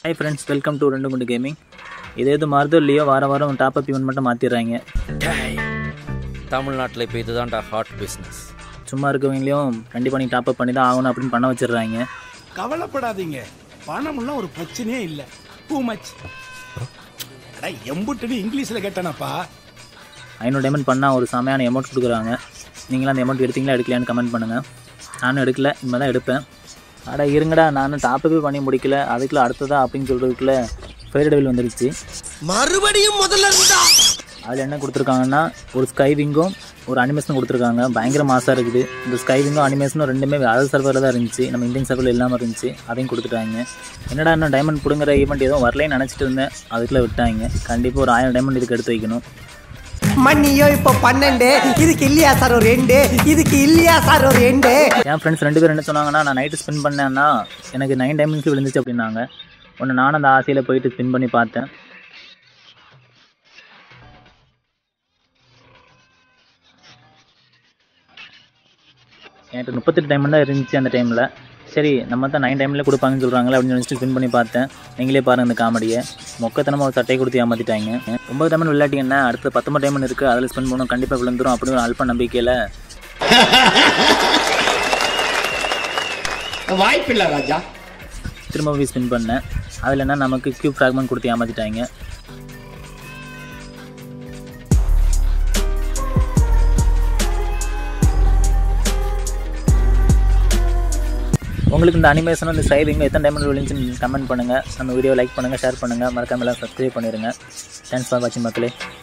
hi friends welcome to ரெண்டு குண்டு gaming இது எது மாறுதோ இல்லையோ வார வாரம் டாப் அப் ஈவெண்ட் மட்டும் மாற்றிடுறாங்க தமிழ்நாட்டில் இப்போ இதுதான்டா ஹாட் பிஸ்னஸ் சும்மா இருக்கவங்களையும் கண்டிப்பாக நீங்கள் டாப் அப் பண்ணி தான் ஆகணும் அப்படின்னு பண்ண வச்சிடுறாங்க கவலைப்படாதீங்க பணம்லாம் ஒரு பிரச்சனையே இல்லை டூ மச் அடா எம்புட்டுன்னு இங்கிலீஷில் கேட்டானப்பா ஐநூறு டைமண்ட் பண்ணால் ஒரு செமையான அமௌண்ட் கொடுக்குறாங்க நீங்களும் அந்த அமௌண்ட் எடுத்தீங்களா எடுக்கலையான்னு கமெண்ட் பண்ணுங்கள் நானும் எடுக்கல இனிமேல் தான் எடுப்பேன் அட இருங்கடா நானும் டாப் அப்பே பண்ணி முடிக்கல அதுக்குள்ள அடுத்ததா அப்படின்னு சொல்கிறதுக்குள்ள ஃபெயர் டெவில் வந்துருச்சு மறுபடியும் முதல்ல இருந்தா அதில் என்ன கொடுத்துருக்காங்கன்னா ஒரு ஸ்கைவிங்கும் ஒரு அனிமேஷனும் கொடுத்துருக்காங்க பயங்கர மாசாக இருக்குது இந்த ஸ்கைவிங்கும் அனிமேஷனும் ரெண்டுமே அதர் சர்வரில் தான் இருந்துச்சு நம்ம இந்தியன் சர்வரில் இல்லாமல் இருந்துச்சு அதையும் கொடுத்துட்டாங்க என்னடா இன்னும் டைமண்ட் பிடுங்குற ஈவெண்ட் எதுவும் வரலைன்னு நினச்சிட்டு இருந்தேன் அதுக்குள்ளே விட்டாங்க கண்டிப்பாக ஒரு ஆயிரம் டைமண்ட் இதுக்கு எடுத்து வைக்கணும் மணியோ இப்போ பன்னெண்டு இதுக்கு இல்லையா சார் ஒரு ரெண்டு இதுக்கு இல்லையா சார் ஒரு ரெண்டு என் ஃப்ரெண்ட்ஸ் ரெண்டு பேரும் என்ன சொன்னாங்கன்னா நான் நைட்டு ஸ்பெண்ட் பண்ணேன்னா எனக்கு நைன் டைமண்ட்ஸ் விழுந்துச்சு அப்படின்னாங்க ஒன்று நானும் அந்த ஆசையில் போயிட்டு ஸ்பின் பண்ணி பார்த்தேன் என்கிட்ட முப்பத்தெட்டு டைமண்ட் தான் இருந்துச்சு அந்த டைமில் சரி நம்ம தான் நைன் டைமில் கொடுப்பாங்கன்னு சொல்கிறாங்களே அப்படின்னு நினச்சிட்டு ஸ்பின் பண்ணி பார்த்தேன் நீங்களே பாருங்கள் இந்த காமெடியை மொக்கத்தனமாக ஒரு சட்டையை கொடுத்து ஏமாற்றிட்டாங்க ஒன்பது டைமண்ட் விளையாட்டிங்கன்னா அடுத்து பத்தொம்பது டைமண்ட் இருக்குது அதில் ஸ்பெண்ட் பண்ணணும் கண்டிப்பாக விழுந்துரும் அப்படின்னு ஒரு அல்ப நம்பிக்கையில் வாய்ப்பில்லை ராஜா திரும்ப போய் ஸ்பின் பண்ணேன் அதில் என்ன நமக்கு கியூப் ஃப்ராக்மெண்ட் கொடுத்து ஏமாற்றிட்டாங்க உங்களுக்கு இந்த அனிமேஷனும் இந்த ஸ்டைலிங்கும் எத்தனை டைமண்ட் விழுந்துச்சுன்னு கமெண்ட் பண்ணுங்கள் நம்ம வீடியோ லைக் பண்ணுங்கள் ஷேர் பண்ணுங்கள் மறக்காம எல்லாம் சப்ஸ்கிரைப் பண்ணிடுங்க தேங்க்ஸ் ஃபார் வாட்சிங் மக்களே